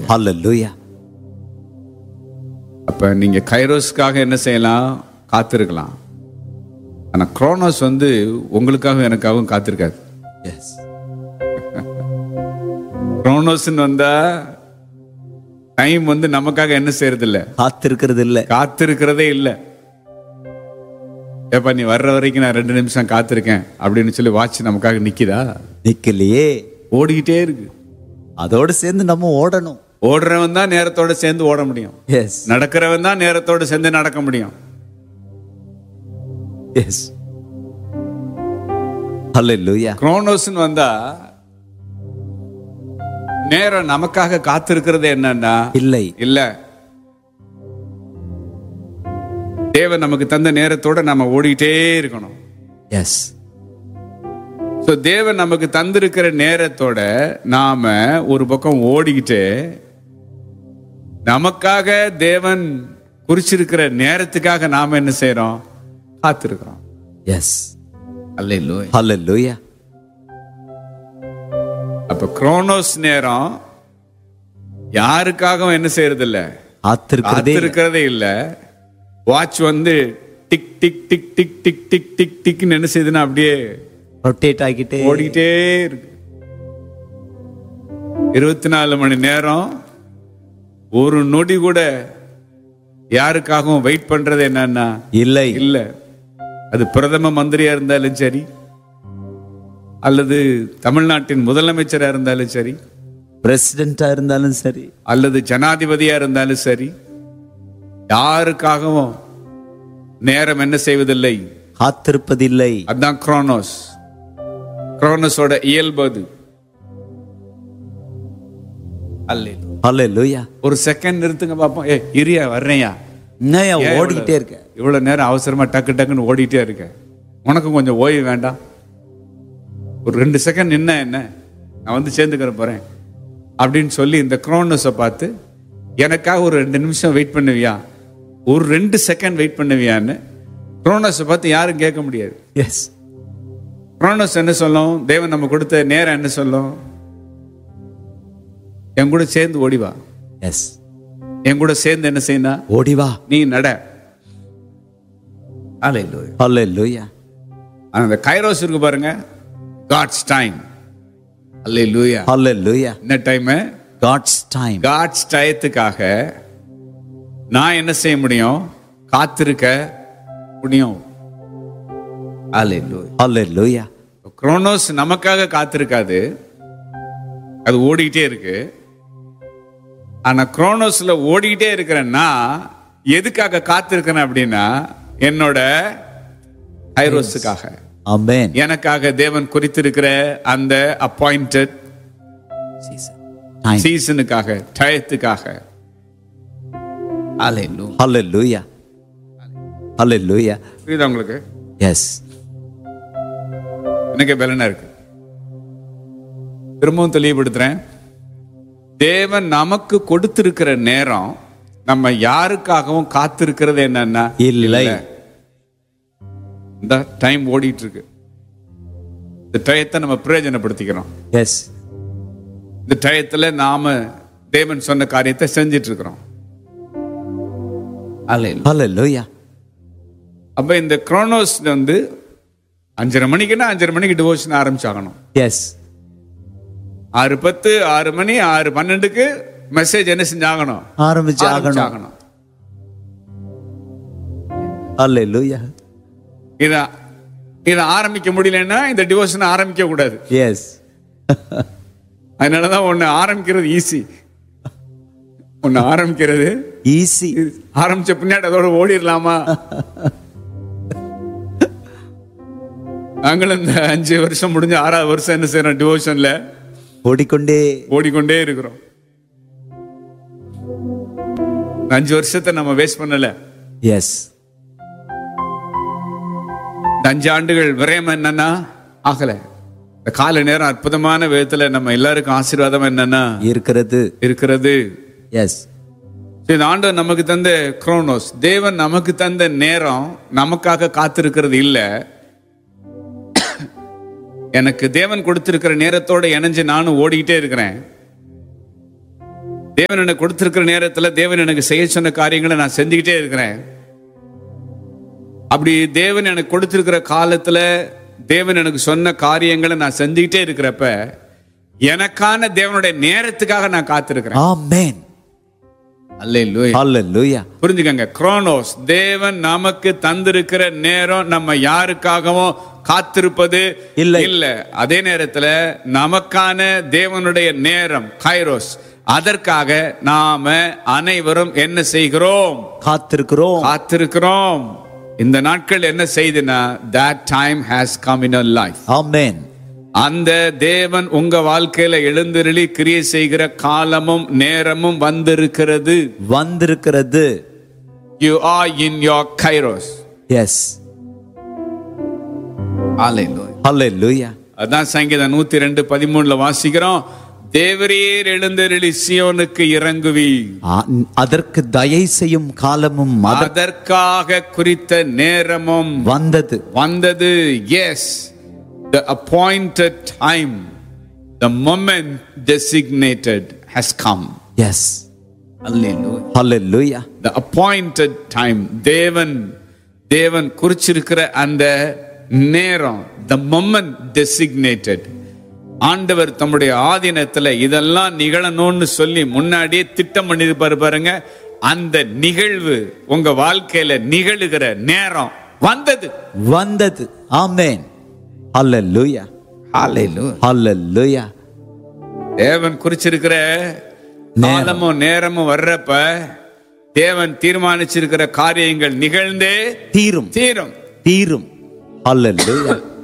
Hallelujah. அப்ப நீங்க கைரோஸ்க்காக என்ன செய்யலாம் காத்திருக்கலாம் ஆனா குரோனோஸ் வந்து உங்களுக்காகவும் எனக்காகவும் காத்திருக்காது Yes. குரோனோஸ்ன்னு வந்தா டைம் வந்து நமக்காக என்ன செய்யறது இல்ல காத்திருக்கிறது இல்ல காத்திருக்கிறதே இல்ல ஏப்பா நீ வர்ற வரைக்கும் நான் ரெண்டு நிமிஷம் காத்திருக்கேன் அப்படின்னு சொல்லி வாட்ச் நமக்காக நிக்குதா நிக்கலையே ஓடிக்கிட்டே இருக்கு அதோட சேர்ந்து நம்ம ஓடணும் ஓடுறவன் தான் நேரத்தோட சேர்ந்து ஓட முடியும் எஸ் நடக்கிறவன் தான் நேரத்தோட சேர்ந்து நடக்க முடியும் எஸ் ஹalleluya குரோனோஸ்னு வந்தா நேரம் நமக்காக காத்திருக்கிறது என்னன்னா இல்லை இல்ல தேவன் நமக்கு தந்த நேரத்தோட நம்ம ஓடிட்டே இருக்கணும் எஸ் ஸோ தேவன் நமக்கு தந்திருக்கிற நேரத்தோட நாம ஒரு பக்கம் ஓடிக்கிட்டு நமக்காக தேவன் குறிச்சிருக்கிற நேரத்துக்காக நாம என்ன செய்றோம் காத்திருக்கிறோம் எஸ் அல்ல ஹalleluya அப்ப குரோனோஸ் நேரம் யாருக்காகவும் என்ன செய்யறது இல்ல காத்திருக்கிறதே இல்ல. காத்திருக்கிறதே இல்ல வாட்ச் வந்து tick tick tick tick tick tick tick டிக்னு என்ன செய்யுதுன்னா அப்படியே ரொட்டேட் ஆகிட்டே ஓடிக்கிட்டே இருக்கு இருபத்தி நாலு மணி நேரம் ஒரு நொடி கூட யாருக்காகவும் வெயிட் பண்றது என்னன்னா இல்லை இல்ல அது பிரதம மந்திரியா இருந்தாலும் சரி அல்லது தமிழ்நாட்டின் முதலமைச்சரா இருந்தாலும் சரி பிரசிடென்டா இருந்தாலும் சரி அல்லது ஜனாதிபதியா இருந்தாலும் சரி யாருக்காகவும் நேரம் என்ன செய்வதில்லை காத்திருப்பதில்லை அதான் குரோனோஸ் குரோனோஸோட இயல்பு அது அல்லேலூயா. ஹalleluya ஒரு செகண்ட் நிறுத்துங்க பாப்போம் ஏ இரியா வர்றேயா இன்னும் ஏன் ஓடிக்கிட்டே இருக்க இவ்வளவு நேரம் அவசரமா டக்கு டக்குன்னு ஓடிட்டே இருக்க உனக்கும் கொஞ்சம் ஓய்வு வேண்டாம் ஒரு ரெண்டு செகண்ட் நின்ன என்ன நான் வந்து சேர்ந்துக்கிற போறேன் அப்படின்னு சொல்லி இந்த குரோனஸை பார்த்து எனக்காக ஒரு ரெண்டு நிமிஷம் வெயிட் பண்ணுவியா ஒரு ரெண்டு செகண்ட் வெயிட் பண்ணுவியான்னு குரோனஸை பார்த்து யாரும் கேட்க முடியாது எஸ் குரோனஸ் என்ன சொல்லும் தேவன் நம்ம கொடுத்த நேரம் என்ன சொல்லும் என் கூட சேர்ந்து ஓடிவா எஸ் என் கூட சேர்ந்து என்ன செய்யணும் ஓடி வா நீ நட Hallelujah. ஹalleluya ஆனா அந்த கைரோஸ் இருக்கு பாருங்க காட்ஸ் டைம் அல்லேலூயா ஹalleluya என்ன டைம் காட்ஸ் டைம் காட்ஸ் டயத்துக்காக நான் என்ன செய்ய முடியும் காத்திருக்க முடியும் அல்லேலூயா ஹalleluya குரோனோஸ் நமக்காக காத்திருக்காது அது ஓடிக்கிட்டே இருக்கு ஆனா குரோனோஸ்ல ஓடிக்கிட்டே இருக்கிறேன்னா எதுக்காக காத்திருக்கிறேன் அப்படின்னா என்னோட கைரோஸுக்காக ஆமென் எனக்காக தேவன் குறித்திருக்கிற அந்த அப்பாயிண்டட் டைம் சீசனுக்காக டயத்துக்காக Hallelujah. ஹalleluya ஹalleluya புரியுதா உங்களுக்கு எஸ் எனக்கு பலனா இருக்கு திரும்பவும் தெளிவுபடுத்துறேன் தேவன் நமக்கு கொடுத்திருக்கிற நேரம் நம்ம யாருக்காகவும் காத்திருக்கிறது என்னன்னா இல்லை. இந்த டைம் ஓடிட்டு இருக்கு இந்த டயத்தை நம்ம பிரயோஜனப்படுத்திக்கிறோம் எஸ் இந்த டயத்துல நாம தேவன் சொன்ன காரியத்தை செஞ்சிட்டு இருக்கிறோம் ஹalleluya அப்ப இந்த குரோனோஸ் வந்து அஞ்சரை மணிக்குன்னா அஞ்சரை மணிக்கு டிவோஷன் ஆரம்பிச்சாகணும் எஸ் ஆறு பத்து ஆறு மணி ஆறு பன்னெண்டுக்கு மெசேஜ் என்ன செஞ்சாகணும் ஆரம்பிச்சு ஆகணும் ஆரம்பிச்சாகணும் ஹalleluya இத இதை ஆரம்பிக்க முடியலன்னா இந்த டிவோஷனை ஆரம்பிக்க கூடாது எஸ் அதனாலதான் ஒண்ணு ஆரம்பிக்கிறது ஈஸி ஒண்ணு ஆரம்பிக்கிறது ஈஸி ஆரம்பிச்ச பின்னாடி அதோட ஓடிடலாமா நாங்களும் இந்த அஞ்சு வருஷம் முடிஞ்சு ஆறாவது வருஷம் என்ன செய்யறோம் டிவோஷன்ல ஓடிக்கொண்டே ஓடிக்கொண்டே இருக்கிறோம் இந்த அஞ்சு வருஷத்தை நம்ம வேஸ்ட் பண்ணல எஸ் இந்த அஞ்சு ஆண்டுகள் விரயம் என்னன்னா ஆகல இந்த கால நேரம் அற்புதமான விதத்துல நம்ம எல்லாருக்கும் ஆசீர்வாதம் என்னன்னா இருக்கிறது இருக்கிறது எஸ் இந்த ஆண்டு நமக்கு தந்த குரோனோஸ் தேவன் நமக்கு தந்த நேரம் நமக்காக காத்திருக்கிறது இல்ல எனக்கு தேவன் கொடுத்திருக்கிற நேரத்தோட இணைஞ்சு நானும் ஓடிக்கிட்டே இருக்கிறேன் தேவன் எனக்கு கொடுத்திருக்கிற நேரத்துல தேவன் எனக்கு செய்ய சொன்ன காரியங்களை நான் செஞ்சுக்கிட்டே இருக்கிறேன் அப்படி தேவன் எனக்கு கொடுத்திருக்கிற காலத்துல தேவன் எனக்கு சொன்ன காரியங்களை நான் செஞ்சுக்கிட்டே இருக்கிறப்ப எனக்கான தேவனுடைய நேரத்துக்காக நான் காத்திருக்கிறேன் ஆமென் அல்லேலூயா ஹalleluya புரிஞ்சுக்கங்க குரோனோஸ் தேவன் நமக்கு தந்திருக்கிற நேரம் நம்ம யாருக்காகவும் காத்திருப்பது இல்லை. இல்ல அதே நேரத்துல நமக்கான தேவனுடைய நேரம் கைரோஸ் அதற்காக நாம அனைவரும் என்ன செய்கிறோம் காத்திருக்கிறோம் காத்திருக்கிறோம் இந்த நாட்கள் என்ன செய்துனா that time has come in our life ஆமென் அந்த தேவன் உங்க வாழ்க்கையில எழுந்தருளி கிரியை செய்கிற காலமும் நேரமும் வந்திருக்கிறது வந்திருக்கிறது you are in your kairos yes Hallelujah. ஹalleluya அதான் சங்கீதம் நூத்தி ரெண்டு பதிமூணுல வாசிக்கிறோம் தேவரீர் எழுந்தருளி சியோனுக்கு இறங்குவி ஆ- அதற்கு தயை செய்யும் காலமும் அத- அதற்காக குறித்த நேரமும் வந்தது வந்தது yes the appointed time the moment designated has come yes Hallelujah. ஹalleluya the appointed time தேவன் தேவன் குறிச்சிருக்கிற அந்த நேரம் the moment designated ஆண்டவர் தம்முடைய ஆதீனத்துல இதெல்லாம் நிகழணும்னு சொல்லி முன்னாடியே திட்டம் பண்ணிருப்பாரு பாருங்க அந்த நிகழ்வு உங்க வாழ்க்கையில நிகழுகிற நேரம் வந்தது வந்தது ஆமென் ஹalleluya ஹalleluya தேவன் குறிச்சிருக்கிற காலமும் நேரமும் வர்றப்ப தேவன் தீர்மானிச்சிருக்கிற காரியங்கள் நிகழ்ந்தே தீரும் தீரும் தீரும் ஹalleluya